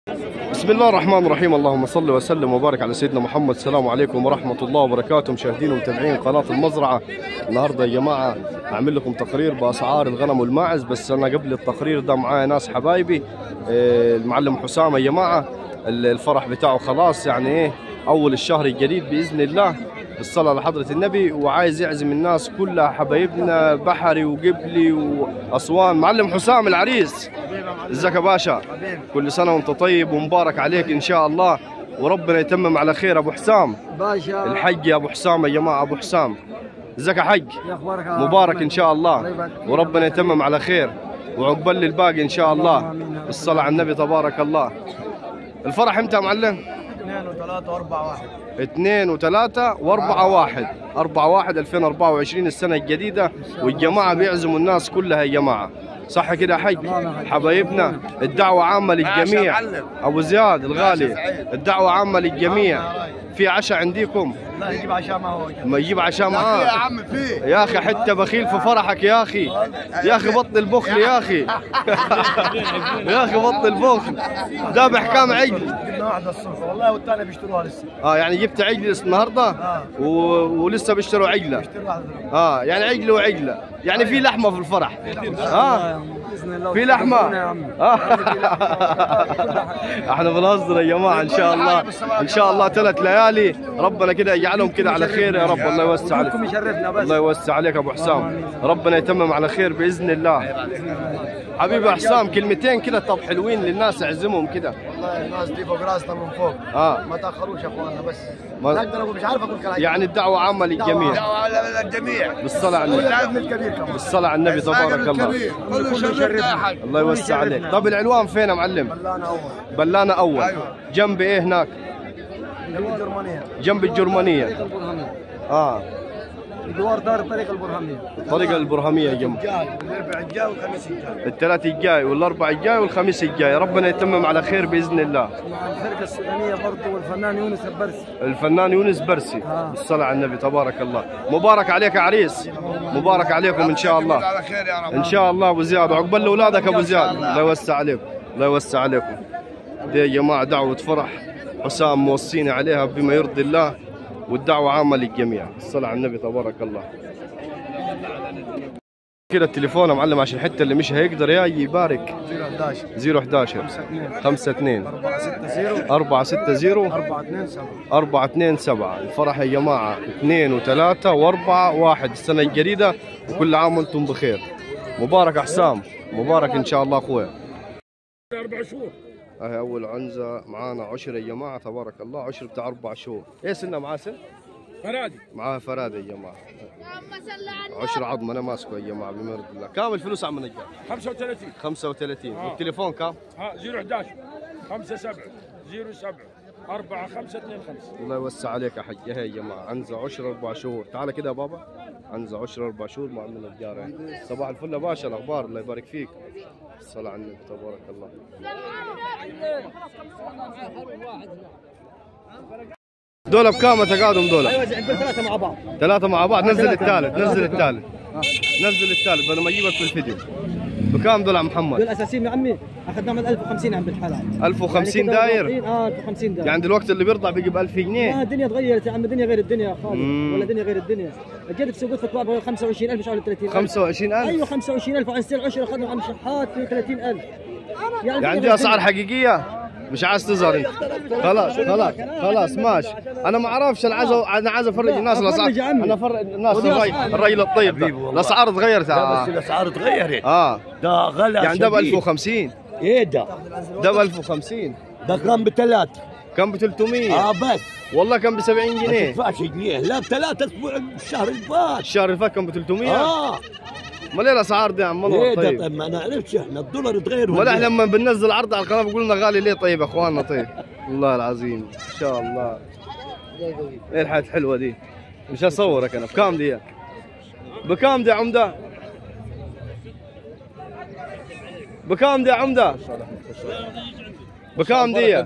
بسم الله الرحمن الرحيم اللهم صل وسلم وبارك على سيدنا محمد السلام عليكم ورحمة الله وبركاته مشاهدين ومتابعين قناة المزرعة النهاردة يا جماعة أعمل لكم تقرير بأسعار الغنم والماعز بس أنا قبل التقرير ده معايا ناس حبايبي آه، المعلم حسام يا جماعة الفرح بتاعه خلاص يعني إيه أول الشهر الجديد بإذن الله بالصلاة على حضرة النبي وعايز يعزم الناس كلها حبايبنا بحري وقبلي وأسوان معلم حسام العريس ازيك يا باشا كل سنة وانت طيب ومبارك عليك إن شاء الله وربنا يتمم على خير أبو حسام باشا الحج يا أبو حسام يا جماعة أبو حسام ازيك يا حج يا اخبارك يا مبارك إن شاء الله الله يبارك فيك. وربنا يتمم على خير وعقبال للباقي إن شاء الله الصلاة على النبي تبارك الله الفرح امتى يا معلم؟ اثنين وثلاثة وأربعة واحد اثنين وثلاثة وأربعة واحد أربعة واحد 2024 السنة الجديدة والجماعة بيعزموا الناس كلها يا جماعة صح كده يا حج تمام يا حج. حبايبنا الدعوة عامة للجميع أبو زياد الغالي الدعوة عامة للجميع في عشاء عندكم لا يجيب عشاء ما هو ما يجيب عشاء معاه عم في يا اخي حتى بخيل في فرحك يا اخي يا اخي بطل بخل يا اخي يا اخي بطل بخل ذابح كام عجل جبنا واحدة الصبح والله والثانية بيشتروها لسه اه يعني جبت عجل النهارده آه. و... ولسه بيشتروا عجله بيشتروا واحدة دلوقتي. اه يعني عجله وعجله يعني في لحمه في الفرح اه بإذن الله في لحمه ربنا يا عم آه. احنا بنهزر يا جماعه ان شاء الله ان شاء الله ثلاث ليالي ربنا كده يجعلهم كده على خير يا رب الله يوسع عليك وجودكم يشرفنا بس الله يوسع عليك ابو حسام ربنا يتمم على خير باذن الله حبيبي حسام كلمتين كده طب حلوين للناس اعزمهم كده والله الناس دي فوق راسنا من فوق اه ما تاخروش يا اخواننا بس ما- ما اقدر اقول مش عارف اقول كلام يعني الدعوه عامه للجميع على الجميع بالصلاه على النبي والابن الكبير كمان بالصلاة على النبي تبارك الله كله شرفنا يا حاج الله يوسع عليك طب العنوان فين يا معلم بلانا اول بلانا اول أيوة. جنب ايه هناك جوار الجرمانية جنب الجرمانية الطريق البرهانية اه جوار دار الطريق البرهانية الطريقة البرهمية جنب جاي الاربع الجاي والخميس الجاي الثلاث الجاي والاربع الجاي والخميس الجاي ربنا يتمم على خير باذن الله مع الفرقة السودانية برضه والفنان يونس البرسي الفنان يونس برسي آه. بالصلاة على النبي تبارك الله مبارك عليك يا عريس مبارك عليكم ان شاء الله على خير يا رب ان شاء الله ابو زياد وعقبال لاولادك ابو زياد الله يوسع عليكم الله يوسع عليكم دي يا جماعه دعوه فرح حسام موصيني عليها بما يرضي الله والدعوه عامه للجميع الصلاه على النبي تبارك الله كده التليفون يا معلم عشان الحته اللي مش هيقدر يجي يبارك 011 011 52 460 460 427 427 الفرح يا جماعة 2 و3 و4 1 السنة الجديدة وكل عام وانتم بخير مبارك يا حسام مبارك ان شاء الله اخويا اربع شهور هاي اول عنزة معانا عشر يا جماعة تبارك الله عشر بتاع اربع شهور ايه سنة معاه سن؟ فرادي معاه فرادة يا جماعة عشر عظم انا ماسكه يا جماعة بما يرضي الله كام الفلوس عم نجار؟ 35 35 آه. والتليفون كام؟ ها 011 5 7 0 7 4 5 2 5 الله يوسع عليك يا حج هي يا جماعه عنزه عشر اربع شهور تعال كده يا بابا عنزه عشر اربع شهور مع من الجاره صباح الفل يا باشا الاخبار الله يبارك فيك الصلاة على النبي تبارك الله دول بكام تقادم دول؟ ايوه نقول ثلاثة مع بعض ثلاثة مع بعض نزل الثالث نزل الثالث نزل الثالث بدل ما اجيبك في الفيديو بكام دول يا محمد؟ دول اساسيين يا عمي اخذناهم من 1050 عم بالحالة 1050 داير اه 1050 داير يعني دلوقتي اللي بيرضع بيجي ب 1000 لا جنيه الدنيا تغيرت يا عم الدنيا غير الدنيا يا خالد مم. ولا الدنيا غير الدنيا جيت في سوق فتوى ب 25000 مش عارف 30000 25000 ايوه 25000 وعن سعر 10 اخذنا عن شحات ب 30000 يعني الدنيا دي غير اسعار الدنيا. حقيقيه مش عايز تظهر انت خلاص خلاص خلاص ماشي انا ما اعرفش انا عايز انا عايز افرج لا، الناس الاسعار أفرج يا عمي. انا افرج الناس ودي الرجل أسعار. الرجل الطيب ده الاسعار تغيرت لا بس آه. الاسعار تغيرت اه ده غلا يعني ده ب شديد. 1050 ايه ده؟ ده ب 1050 ده كان بثلاث كان ب 300 اه بس والله كان ب 70 ما جنيه تدفعش جنيه لا بثلاث اسبوع الشهر اللي فات الشهر اللي فات كان ب 300 اه امال ايه الاسعار دي يا عم ايه الله ده طيب طيب ما نعرفش احنا الدولار تغير ولا ولا احنا لما بننزل عرض على القناه بيقولوا لنا غالي ليه طيب يا اخواننا طيب والله العظيم ان شاء الله ايه الحياه الحلوه دي مش هصورك انا بكام دي بكام دي يا عمده بكام دي يا عمده بكام دي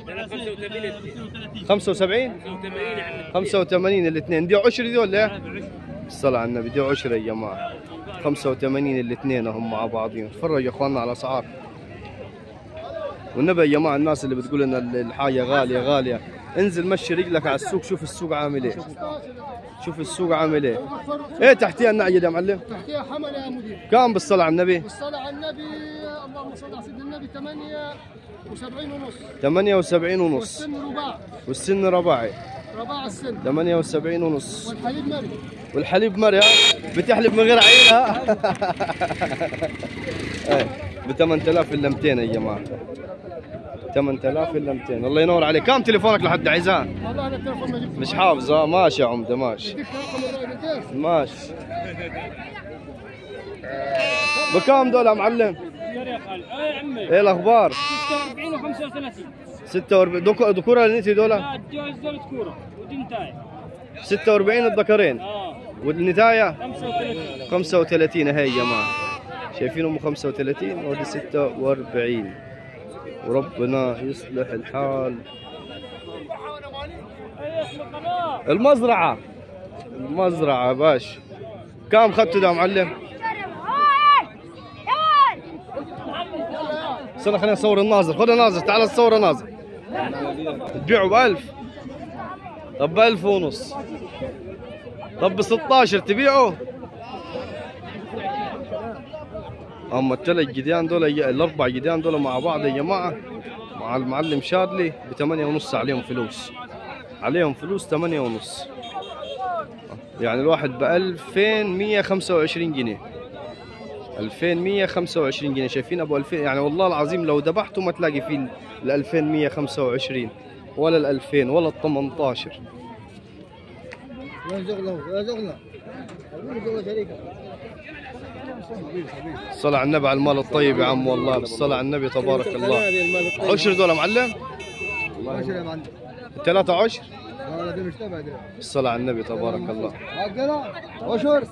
75 85 الاثنين دي عشر دي ولا ايه؟ الصلاة على النبي دي عشرة يا جماعة 85 الاثنين هم مع بعضهم تفرجوا يا اخواننا على اسعار والنبي يا جماعه الناس اللي بتقول ان الحاجه غاليه غاليه انزل مشي رجلك على السوق شوف السوق عامل ايه شوف السوق عامل ايه ايه تحتيها النعجه دي يا معلم تحتيها حمل يا مدير كم بالصلاه على النبي والصلاة على النبي اللهم صل على سيدنا النبي 78 ونص 78 ونص والسن رباع والسن رباعي رباع السن 78 ونص والحليب مري والحليب مري ها بتحلب من غير عيل ها ايه ب 8000 الا 200 يا جماعه 8000 الا 200 الله ينور عليك كم تليفونك لحد عايزان والله انا التليفون ما جبت مش حافظه ماشي يا عمده ماشي اديك رقم الراجل كيف ماشي بكام دول يا معلم؟ يا خالد اي عمي ايه الاخبار؟ 46 و 35 46 دك- ذكورة النتي دول لا الجوز دول كوره ودنتاي 46 الذكرين اه والنتاية 35 35 هي يا جماعة شايفين ام 35 ودي 46 وربنا يصلح الحال اي اسم القناه المزرعة المزرعة يا باش كم خدتوا ده يا معلم؟ استنى خليني اصور الناظر خذ الناظر تعال تصور الناظر تبيعوا بألف طب بألف ونص طب ب 16 تبيعوا اما الثلاث جديان دول الاربع جديان دول مع بعض يا جماعه مع المعلم شادلي ب 8 ونص عليهم فلوس عليهم فلوس 8 ونص يعني الواحد ب 2125 جنيه 2125 جنيه شايفين ابو 2000 يعني والله العظيم لو ذبحته ما تلاقي فيه ال 2125 ولا ال 2000 ولا ال 18 وين زغله يا زغله وين زغله شريكه الصلاة على النبي على المال الطيب يا عم والله بالصلاة على النبي تبارك الله عشر دول يا معلم عشرة يا معلم ثلاثة عشر هذا دي مش تبع دي الصلاة على النبي تبارك الله عقلة عشر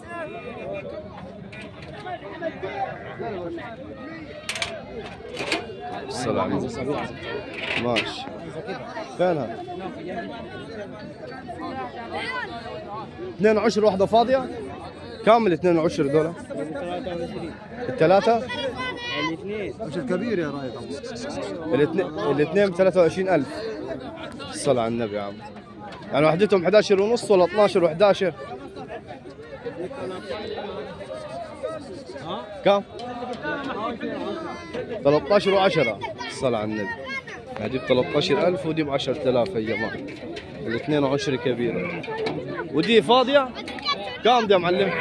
الصلاة على النبي ماشي فينها؟ اثنين عشر واحدة فاضية؟ كامل اثنين عشر دول الثلاثة؟ عشر كبير يا رايد الاثنين الاثنين ب 23000 الصلاة على النبي يا عم يعني وحدتهم 11 ونص ولا 12 و11 كم؟ 13 و10 الصلاة على النبي هذه ب 13000 ودي ب 10000 يا جماعة الاثنين عشر كبيرة ودي فاضية؟ كم دي يا معلم؟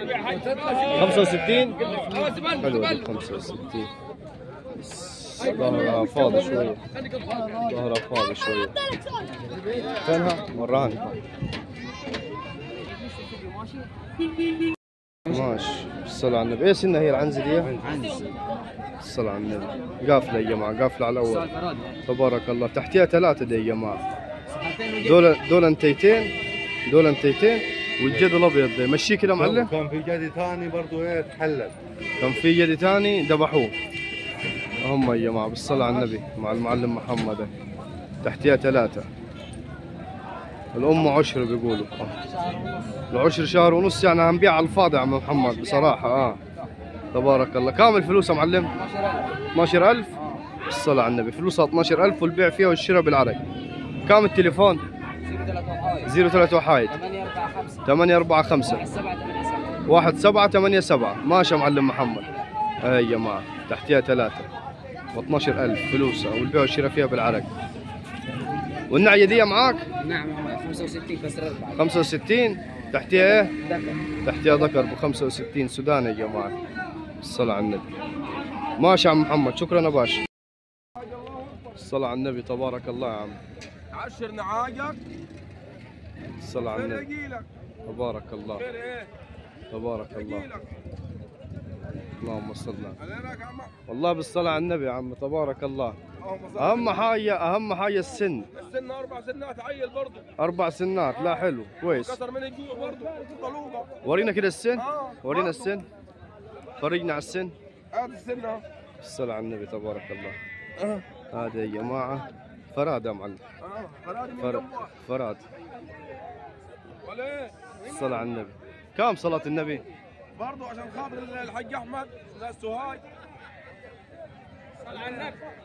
65 حلوة دي 65 ظهرها فاضي شوية ظهرها فاضي شوية فينها؟ مراني ماشي الصلاة على النبي ايه سنة هي العنزة دي؟ عنزة الصلاة على النبي قافلة يا جماعة قافلة على الأول تبارك الله تحتها ثلاثة دي يا جماعة دول دول انتيتين دول انتيتين والجد الأبيض ده مشيه كده معلم كان في جدي ثاني برضه ايه تحلل كان في جدي ثاني ذبحوه هم يا جماعة بالصلاة على النبي مع المعلم محمد تحتها ثلاثة الأم عشر بيقولوا العشر شهر ونص يعني هنبيع على الفاضي يا عم محمد بصراحة اه تبارك الله كامل فلوس يا معلم 12000 بالصلاة على النبي فلوسها 12000 والبيع فيها والشراء بالعرق كام التليفون 03 وحايد 845 واحد سبعة ثمانية سبعة ماشي يا معلم محمد هاي يا جماعة تحتها ثلاثة و 12000 فلوسها والبيع والشراء فيها بالعرق والنعية دي معاك نعم 65 كسر 4 65 تحتها ايه؟ تحتها ذكر ب 65 سوداني يا جماعة الصلاة على النبي ماشي يا عم محمد شكرا يا باشا الصلاة على النبي تبارك الله يا عم عشر نعاجك الصلاة على النبي باقي لك تبارك الله خير ايه تبارك باقي الله لك اللهم صل على عليك يا عم والله بالصلاة على النبي يا عم تبارك الله اللهم صل أهم حاجة أهم حاجة السن السن اربع سنات عيل برضه أربع سنات لا حلو كويس كسر من الجوع برضه طلوبه ورينا كده السن اه ورينا السن فرجنا على السن هذا السن اهو الصلاة على النبي تبارك الله اه هذا يا جماعة فراد يا معلم اه فرادي من فر... جوا فراد ولا ايه الصلاة على النبي كم صلاة النبي برضه عشان خاطر الحاج احمد ناس سوهاج صل على النبي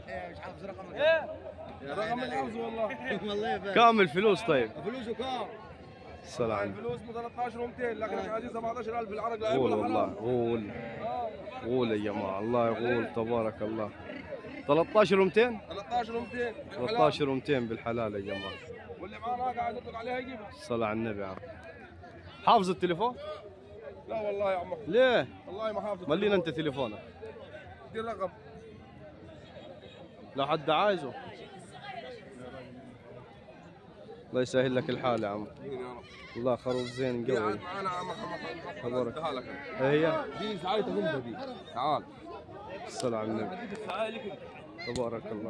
رقم العرض والله كامل فلوس طيب فلوسه كام؟ الصلاة على الفلوس ب 13 و200 لكن عايزين 17000 بالعرق لا قول يقول والله حرام. قول قول يا جماعة الله يقول تبارك الله 13 و200 13 و200 13 و200 بالحلال يا جماعة واللي معاه ناقه عايز يطلق عليها يجيبها الصلاة على النبي يا عم حافظ التليفون؟ لا والله يا عم ليه؟ والله ما حافظ ملينا انت تليفونك دي الرقم لو حد عايزه الله يسهل لك الحال يا عم مين يا رب الله خروف زين دي قوي قاعد معانا يا عم محمد تبارك. اديها لك هي دي ساعتها هم دي تعال الصلاة على النبي تبارك الله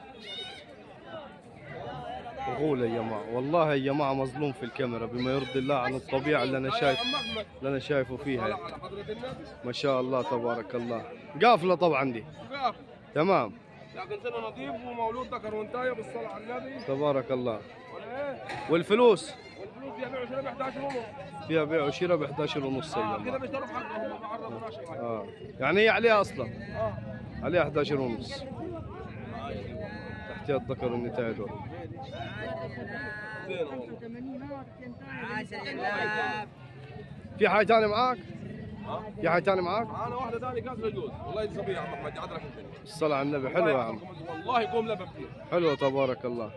غول يا جماعة والله يا جماعة مظلوم في الكاميرا بما يرضي الله عن الطبيعة اللي أنا شايف عم احمد اللي أنا شايفه فيها طلع على حضرة النبي ما شاء الله تبارك الله قافلة طبعا دي وقف تمام لكن سنه نظيف ومولود ذكر وانتايه بالصلاه على النبي تبارك الله ولا ايه والفلوس والفلوس فيها بيع وشراء ب 11 ونص فيها بيع وشراء ب 11 ونص يا اه كده جماعة بيشتروا بحقهم هم بعرضوا 12 حاجه آه. يعني هي عليها أصلا اه عليها 11 ونص تحتها الذكر والنتاية دول في حاجة ثانية معاك؟ في حاجة ثانية معاك؟ معانا واحده ثانيه كاس رجوز والله دي صبيه يا عم احمد عدلك الدنيا الصلاة على النبي حلوة يا عم والله يقوم لبن فيها حلوة تبارك الله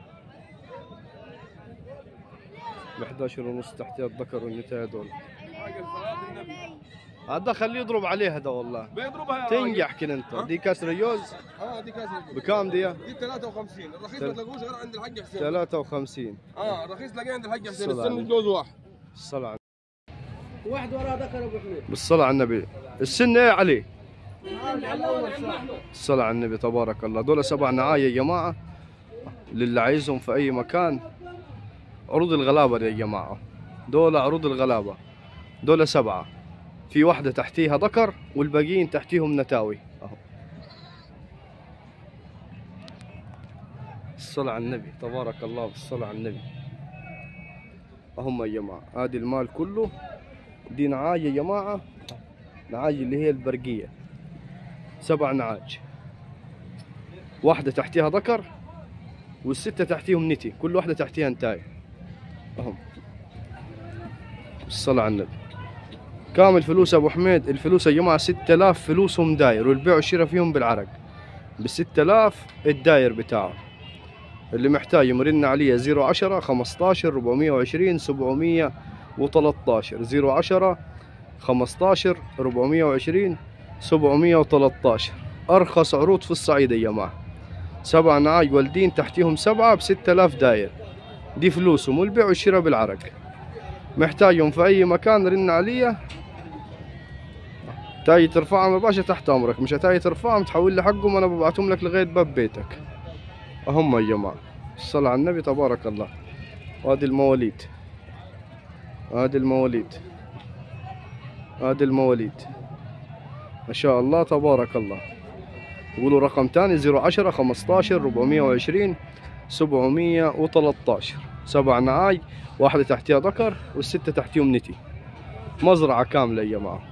ب 11 ونص تحتها الذكر والنتاية دول حاجه صلاه النبي هذا خليه يضرب عليه هذا والله بيضربها يا راجل. تنجح كده انت دي كسر جوز اه دي كاس رجوز بكام دي؟ دي 53 الرخيص تل- ما تلاقوش غير عند الحاج حسين 53 اه الرخيص تلاقيه عند الحاج حسين الصلاة على السن جوز واحد الصلاة على واحد وراه ذكر ابو حميد بالصلاة على النبي السن ايه عليه؟ الصلاة على النبي تبارك الله دول سبع نعاية يا جماعة للي عايزهم في أي مكان عروض الغلابة دي يا جماعة دول عروض الغلابة دول سبعة في واحدة تحتيها ذكر والباقيين تحتيهم نتاوي أهو الصلاة على النبي تبارك الله بالصلاة على النبي هم يا جماعة هذه المال كله دي نعاية يا جماعة نعاج اللي هي البرقية سبع نعاج واحدة تحتيها ذكر والستة تحتيهم نتي كل واحدة تحتيها انتاي أهم الصلاة على النبي كامل فلوس أبو حميد الفلوس يا جماعة ستة آلاف فلوسهم داير والبيع والشراء فيهم بالعرق بالستة آلاف الداير بتاعه اللي محتاج يمرن عليه زيرو عشرة خمسطاشر ربعمية وعشرين سبعمية وتلاتاشر زيرو عشرة 15 420 713 ارخص عروض في الصعيد يا جماعه سبع نعاج والدين تحتيهم سبعه ب 6000 داير دي فلوسهم والبيع والشراء بالعرق محتاجهم في اي مكان رن عليا تاجي ترفعهم يا باشا تحت امرك مش هتاجي ترفعهم تحول لي حقهم انا ببعتهم لك لغايه باب بيتك هم يا جماعه الصلاه على النبي تبارك الله وهذه المواليد هذه المواليد هذه المواليد ما شاء الله تبارك الله قولوا رقم تاني 010 15 420 713 سبع نعاي واحدة تحتها ذكر والستة تحتيهم نتي مزرعة كاملة يا جماعة